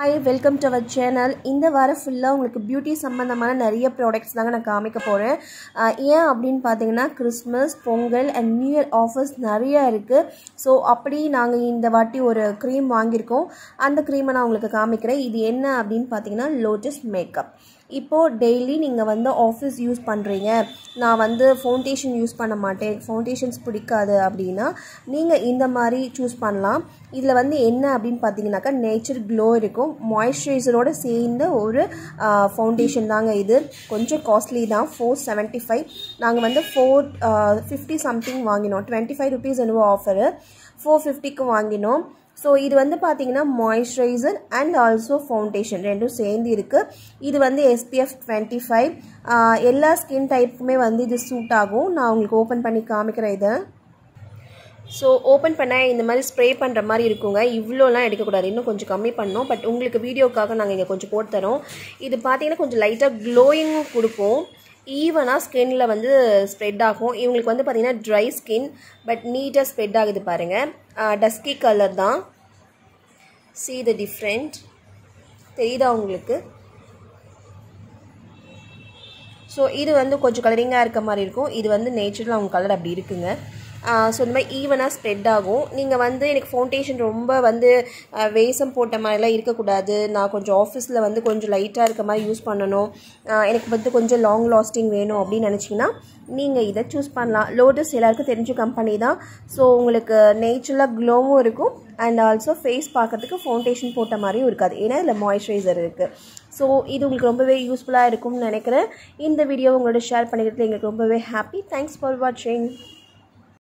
hi welcome to our channel இந்த வாரம் ஃபுல்லாக உங்களுக்கு பியூட்டி சம்மந்தமான நிறைய ப்ராடக்ட்ஸ் தாங்க நான் காமிக்க போகிறேன் ஏன் அப்படின்னு பார்த்தீங்கன்னா Christmas Pongal and new year offers நிறைய இருக்குது ஸோ அப்படி நாங்கள் இந்த வாட்டி ஒரு க்ரீம் வாங்கியிருக்கோம் அந்த க்ரீமை நான் உங்களுக்கு காமிக்கிறேன் இது என்ன அப்படின்னு பார்த்தீங்கன்னா லோட்டஸ் மேக்கப் இப்போது டெய்லி நீங்கள் வந்து ஆஃபீஸ் யூஸ் பண்ணுறீங்க நான் வந்து ஃபவுண்டேஷன் யூஸ் பண்ண மாட்டேன் ஃபவுண்டேஷன்ஸ் பிடிக்காது அப்படின்னா நீங்கள் இந்த மாதிரி சூஸ் பண்ணலாம் இதில் வந்து என்ன அப்படின்னு பார்த்தீங்கன்னாக்கா நேச்சர் க்ளோ இருக்கும் மாய்ஸ்சரைசரோடு சேர்ந்த ஒரு ஃபவுண்டேஷன் தாங்க இது கொஞ்சம் காஸ்ட்லி தான் ஃபோர் செவன்ட்டி ஃபைவ் நாங்கள் வந்து ஃபோர் ஃபிஃப்டி சம்திங் வாங்கினோம் டுவெண்ட்டி ஃபைவ் ருபீஸ் என்னவோ ஆஃபரு ஃபோர் ஃபிஃப்டிக்கு வாங்கினோம் ஸோ இது வந்து பார்த்தீங்கன்னா மாய்ஸ்சரைசர் அண்ட் ஆல்சோ ஃபவுண்டேஷன் ரெண்டும் சேர்ந்து இருக்குது இது வந்து எஸ்பிஎஃப் டுவெண்ட்டி ஃபைவ் எல்லா ஸ்கின் டைப்புக்குமே வந்து இது சூட் ஆகும் நான் உங்களுக்கு ஓப்பன் பண்ணி காமிக்கிறேன் இதை ஸோ ஓப்பன் பண்ண இந்த மாதிரி ஸ்ப்ரே பண்ணுற மாதிரி இருக்குங்க இவ்வளோலாம் எடுக்கக்கூடாது இன்னும் கொஞ்சம் கம்மி பண்ணோம் பட் உங்களுக்கு வீடியோக்காக நாங்கள் இங்கே கொஞ்சம் போட்டு தரோம் இது பார்த்தீங்கன்னா கொஞ்சம் லைட்டாக க்ளோயிங்கும் கொடுக்கும் ஈவனாக ஸ்கின்னில் வந்து ஸ்ப்ரெட் ஆகும் இவங்களுக்கு வந்து பார்த்திங்கன்னா ட்ரை ஸ்கின் பட் நீட்டாக ஸ்ப்ரெட் ஆகுது பாருங்கள் டஸ்கி கலர் தான் சி த டிஃப்ரெண்ட் தெரியுதா உங்களுக்கு ஸோ இது வந்து கொஞ்சம் கலரிங்காக இருக்க மாதிரி இருக்கும் இது வந்து நேச்சுரலாக அவங்க கலர் அப்படி இருக்குங்க ஸோ இந்த மாதிரி ஈவனாக ஸ்ப்ரெட் ஆகும் நீங்கள் வந்து எனக்கு ஃபவுண்டேஷன் ரொம்ப வந்து வேஷம் போட்ட மாதிரிலாம் இருக்கக்கூடாது நான் கொஞ்சம் ஆஃபீஸில் வந்து கொஞ்சம் லைட்டாக இருக்க மாதிரி யூஸ் பண்ணணும் எனக்கு வந்து கொஞ்சம் லாங் லாஸ்டிங் வேணும் அப்படின்னு நினச்சிங்கன்னா நீங்கள் இதை சூஸ் பண்ணலாம் லோட்டஸ் எல்லாருக்கும் தெரிஞ்ச கம்பெனி தான் ஸோ உங்களுக்கு நேச்சுரலாக க்ளோவும் இருக்கும் அண்ட் ஆல்சோ ஃபேஸ் பார்க்கறதுக்கு ஃபவுண்டேஷன் போட்ட மாதிரியும் இருக்காது ஏன்னா இதில் மாய்ஸ்சரைசர் இருக்குது ஸோ இது உங்களுக்கு ரொம்பவே யூஸ்ஃபுல்லாக இருக்கும்னு நினைக்கிறேன் இந்த வீடியோ உங்களோட ஷேர் பண்ணிக்கிறதுல எங்களுக்கு ரொம்பவே ஹாப்பி தேங்க்ஸ் ஃபார் வாட்சிங்